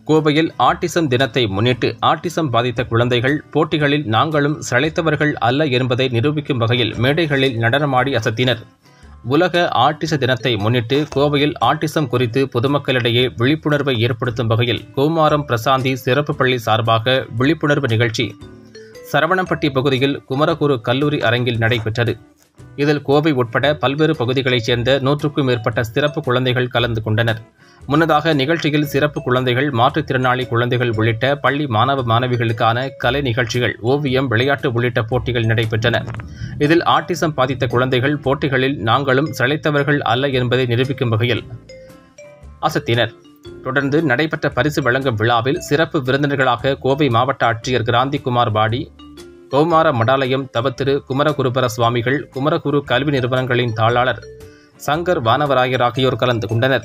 கோவையில் ஆட்டிசம் தினத்தை முன்னிட்டு ஆட்டிசம் பாதித்த குழந்தைகள் போட்டிகளில் நாங்களும் சளைத்தவர்கள் அல்ல என்பதை நிரூபிக்கும் வகையில் மேடைகளில் நடனமாடி அசத்தினர் உலக ஆட்டிச தினத்தை முன்னிட்டு கோவையில் ஆட்டிசம் குறித்து பொதுமக்களிடையே விழிப்புணர்வை ஏற்படுத்தும் வகையில் கோமாரம் பிரசாந்தி சிறப்பு பள்ளி சார்பாக விழிப்புணர்வு நிகழ்ச்சி சரவணம்பட்டி பகுதியில் குமரகுரு கல்லூரி அரங்கில் நடைபெற்றது இதில் கோவை உட்பட பல்வேறு பகுதிகளைச் சேர்ந்த நூற்றுக்கும் மேற்பட்ட சிறப்பு குழந்தைகள் கலந்து கொண்டனர் முன்னதாக நிகழ்ச்சியில் சிறப்பு குழந்தைகள் மாற்றுத்திறனாளி குழந்தைகள் உள்ளிட்ட பள்ளி மாணவ மாணவிகளுக்கான கலை நிகழ்ச்சிகள் ஓவியம் விளையாட்டு உள்ளிட்ட போட்டிகள் நடைபெற்றன இதில் ஆட்டிசம் பாதித்த குழந்தைகள் போட்டிகளில் நாங்களும் சளைத்தவர்கள் அல்ல என்பதை நிரூபிக்கும் வகையில் அசத்தினர் தொடர்ந்து நடைபெற்ற பரிசு வழங்கும் விழாவில் சிறப்பு விருந்தினர்களாக கோவை மாவட்ட ஆட்சியர் கிராந்திகுமார் பாடி கௌமார மடாலயம் தவத்திரு குமரகுருபர சுவாமிகள் குமரகுரு கல்வி நிறுவனங்களின் தாளாளர் சங்கர் வானவராயர் ஆகியோர் கலந்து கொண்டனர்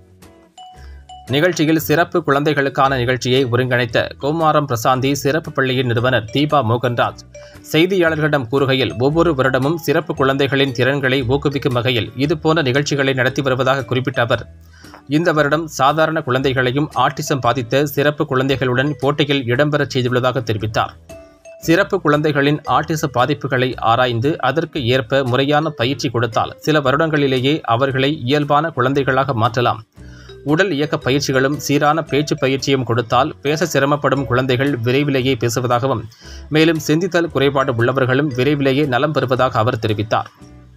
நிகழ்ச்சியில் சிறப்பு குழந்தைகளுக்கான நிகழ்ச்சியை ஒருங்கிணைத்த கௌமாரம் பிரசாந்தி சிறப்பு பள்ளியின் நிறுவனர் தீபா மோகன்ராஜ் செய்தியாளர்களிடம் கூறுகையில் ஒவ்வொரு வருடமும் சிறப்பு குழந்தைகளின் திறன்களை ஊக்குவிக்கும் வகையில் இதுபோன்ற நிகழ்ச்சிகளை நடத்தி வருவதாக குறிப்பிட்ட அவர் இந்த வருடம் சாதாரண குழந்தைகளையும் ஆட்டிசம் பாதித்த சிறப்பு குழந்தைகளுடன் போட்டியில் இடம்பெறச் செய்துள்ளதாக தெரிவித்தார் சிறப்பு குழந்தைகளின் ஆட்டிச பாதிப்புகளை ஆராய்ந்து அதற்கு ஏற்ப முறையான பயிற்சி கொடுத்தால் சில வருடங்களிலேயே அவர்களை இயல்பான குழந்தைகளாக மாற்றலாம் உடல் இயக்க பயிற்சிகளும் சீரான பேச்சு பயிற்சியும் கொடுத்தால் பேச சிரமப்படும் குழந்தைகள் விரைவிலேயே பேசுவதாகவும் மேலும் சிந்தித்தல் குறைபாடு உள்ளவர்களும் விரைவிலேயே நலம் பெறுவதாக அவர் தெரிவித்தார்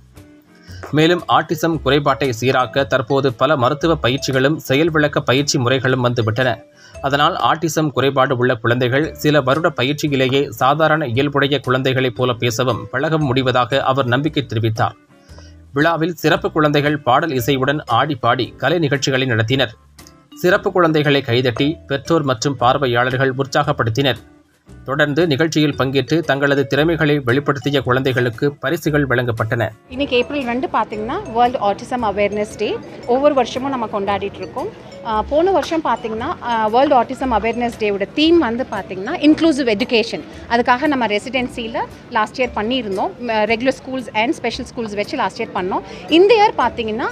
மேலும் ஆட்டிசம் குறைபாட்டை சீராக்க தற்போது பல மருத்துவ பயிற்சிகளும் செயல் விளக்க பயிற்சி முறைகளும் வந்துவிட்டன அதனால் ஆட்டிசம் குறைபாடு உள்ள குழந்தைகள் சில வருட பயிற்சியிலேயே சாதாரண இயல்புடைய குழந்தைகளைப் போல பேசவும் பழகவும் முடிவதாக அவர் நம்பிக்கை தெரிவித்தார் விழாவில் சிறப்பு குழந்தைகள் பாடல் இசையுடன் ஆடி பாடி கலை நிகழ்ச்சிகளை நடத்தினர் சிறப்பு குழந்தைகளை கைதட்டி பெற்றோர் மற்றும் பார்வையாளர்கள் உற்சாகப்படுத்தினர் தொடர்ந்து நிகழ்ச்சியில் பங்கேற்று தங்களது திறமைகளை வெளிப்படுத்திய குழந்தைகளுக்கு பரிசுகள் வழங்கப்பட்டன இன்னைக்கு ஏப்ரல் ரெண்டு பார்த்தீங்கன்னா வேர்ல்டு ஆட்டிசம் அவேர்னஸ் டே ஒவ்வொரு வருஷமும் நம்ம கொண்டாடிட்டு இருக்கோம் ஆஹ் போன வருஷம் பார்த்தீங்கன்னா வேர்ல்டு ஆட்டிசம் அவேர்னஸ் டேவோட தீம் வந்து பார்த்தீங்கன்னா இன்க்ளூசிவ் எஜுகேஷன் அதுக்காக நம்ம ரெசிடென்சியில் லாஸ்ட் இயர் பண்ணியிருந்தோம் regular schools and special schools வச்சு லாஸ்ட் இயர் பண்ணோம் இந்த இயர் பார்த்தீங்கன்னா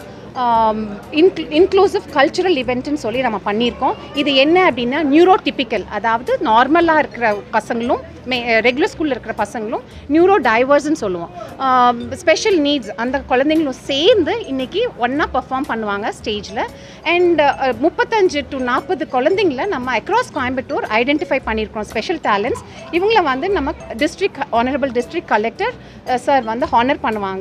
இன்க்ளூசிவ் கல்ச்சுரல் இவெண்ட்னு சொல்லி நம்ம பண்ணியிருக்கோம் இது என்ன அப்படின்னா நியூரோ டிப்பிக்கல் அதாவது நார்மலாக இருக்கிற பசங்களும் மே ரெகுலர் ஸ்கூலில் இருக்கிற பசங்களும் நியூரோ டைவர்ஸ்ன்னு சொல்லுவோம் ஸ்பெஷல் நீட்ஸ் அந்த குழந்தைங்களும் சேர்ந்து இன்னைக்கு ஒன்றா பெர்ஃபார்ம் பண்ணுவாங்க ஸ்டேஜில் அண்ட் முப்பத்தஞ்சு டு நாற்பது குழந்தைங்கள நம்ம அக்ராஸ் கோயம்புத்தூர் ஐடென்டிஃபை பண்ணியிருக்கோம் ஸ்பெஷல் டேலண்ட்ஸ் இவங்கள வந்து நம்ம district honourable district collector sir வந்து ஹானர் பண்ணுவாங்க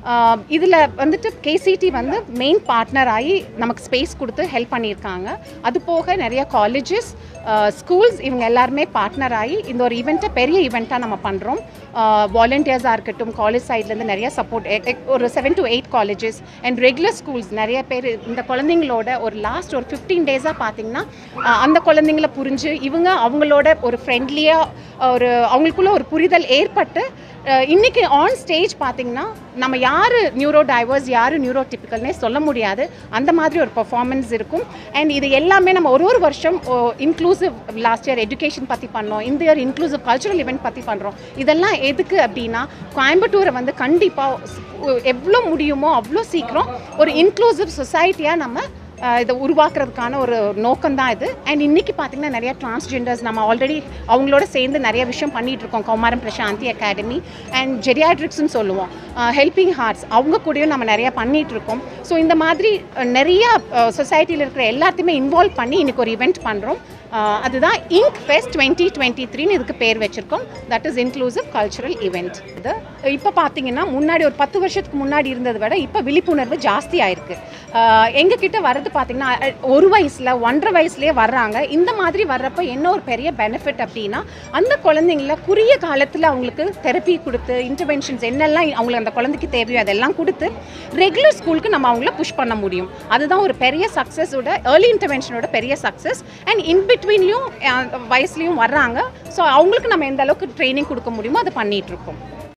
இதில் வந்துட்டு கேசிடி வந்து மெயின் பார்ட்னர் ஆகி நமக்கு ஸ்பேஸ் கொடுத்து ஹெல்ப் பண்ணியிருக்காங்க அது போக நிறைய காலேஜஸ் ஸ்கூல்ஸ் இவங்க எல்லாருமே பார்ட்னர் ஆகி இந்த ஒரு ஈவெண்ட்டை பெரிய ஈவெண்ட்டாக நம்ம பண்ணுறோம் வாலண்டியர்ஸாக இருக்கட்டும் காலேஜ் சைட்லேருந்து நிறைய சப்போர்ட் ஒரு seven to eight colleges and regular schools நிறைய பேர் இந்த குழந்தைங்களோட ஒரு லாஸ்ட் ஒரு ஃபிஃப்டீன் டேஸாக பார்த்தீங்கன்னா அஹ், அந்த குழந்தைங்கள புரிஞ்சு இவங்க அவங்களோட ஒரு ஃப்ரெண்ட்லியாக ஒரு அவங்களுக்குள்ள ஒரு புரிதல் ஏற்பட்டு அஹ், இன்னைக்கு ஆன் ஸ்டேஜ் பார்த்தீங்கன்னா நம்ம யார் நியூரோ டைவர்ஸ் யார் நியூரோ டிப்பிக்கல்னே சொல்ல முடியாது அந்த மாதிரி ஒரு பர்ஃபார்மன்ஸ் இருக்கும் அண்ட் இது எல்லாமே நம்ம ஒரு ஒரு வருஷம் இன்க்ளூசிவ் லாஸ்ட் இயர் எஜுகேஷன் பற்றி பண்ணோம் இந்த இயர் இன்க்ளூசிவ் கல்ச்சுரல் இவெண்ட் பற்றி பண்ணுறோம் இதெல்லாம் எதுக்கு அப்படின்னா கோயம்புத்தூரை வந்து கண்டிப்பாக எவ்வளோ முடியுமோ அவ்வளோ சீக்கிரம் ஒரு இன்க்ளூசிவ் சொசைட்டியாக நம்ம அஹ், இதை உருவாக்குறதுக்கான ஒரு நோக்கம் தான் இது அண்ட் இன்னைக்கு பார்த்தீங்கன்னா நிறைய டிரான்ஸ்ஜெண்டர்ஸ் நம்ம ஆல்ரெடி அவங்களோட சேர்ந்து நிறைய விஷயம் பண்ணிட்டு இருக்கோம் கௌமாரம் பிரசாந்தி அகாடமி அண்ட் ஜெரியாட்ரிக்ஸ்னு சொல்லுவோம் ஹெல்பிங் ஹார்ட்ஸ் அவங்க கூடயும் நம்ம நிறைய பண்ணிட்டு இருக்கோம் ஸோ இந்த மாதிரி அஹ், நிறைய சொசைட்டியில் இருக்கிற எல்லாத்தையுமே இன்வால்வ் பண்ணி இன்னைக்கு ஒரு இவெண்ட் பண்ணுறோம் அதுதான் இங்க் ஃபெஸ்ட் டுவெண்ட்டி டுவெண்ட்டி த்ரீன்னு இதுக்கு பேர் வச்சிருக்கோம் that is inclusive cultural event இது இப்போ பார்த்தீங்கன்னா முன்னாடி ஒரு பத்து வருஷத்துக்கு முன்னாடி இருந்ததை விட இப்போ விழிப்புணர்வு ஜாஸ்தி ஆயிருக்கு ஆஹ் எங்ககிட்ட வர்றது பார்த்தீங்கன்னா அஹ், ஒரு வயசில் ஒன்றரை வயசுலேயே வர்றாங்க இந்த மாதிரி வர்றப்ப என்ன ஒரு பெரிய பெனிஃபிட் அப்படின்னா அந்த குழந்தைங்கள குறுகிய காலத்தில் அவங்களுக்கு தெரப்பி கொடுத்து இன்டர்வென்ஷன்ஸ் என்னெல்லாம் அவங்களுக்கு அந்த குழந்தைக்கு தேவையோ அதெல்லாம் கொடுத்து ரெகுலர் ஸ்கூலுக்கு நம்ம அவங்கள புஷ் பண்ண முடியும் அதுதான் ஒரு பெரிய சக்ஸஸோட ஏர்லி இன்டர்வென்ஷனோட பெரிய சக்ஸஸ் அண்ட் இன் பிட்வீன்லையும் வயசுலையும் வர்றாங்க ஸோ அவங்களுக்கு நம்ம எந்த அளவுக்கு ட்ரைனிங் கொடுக்க முடியுமோ அதை பண்ணிட்டு இருக்கோம்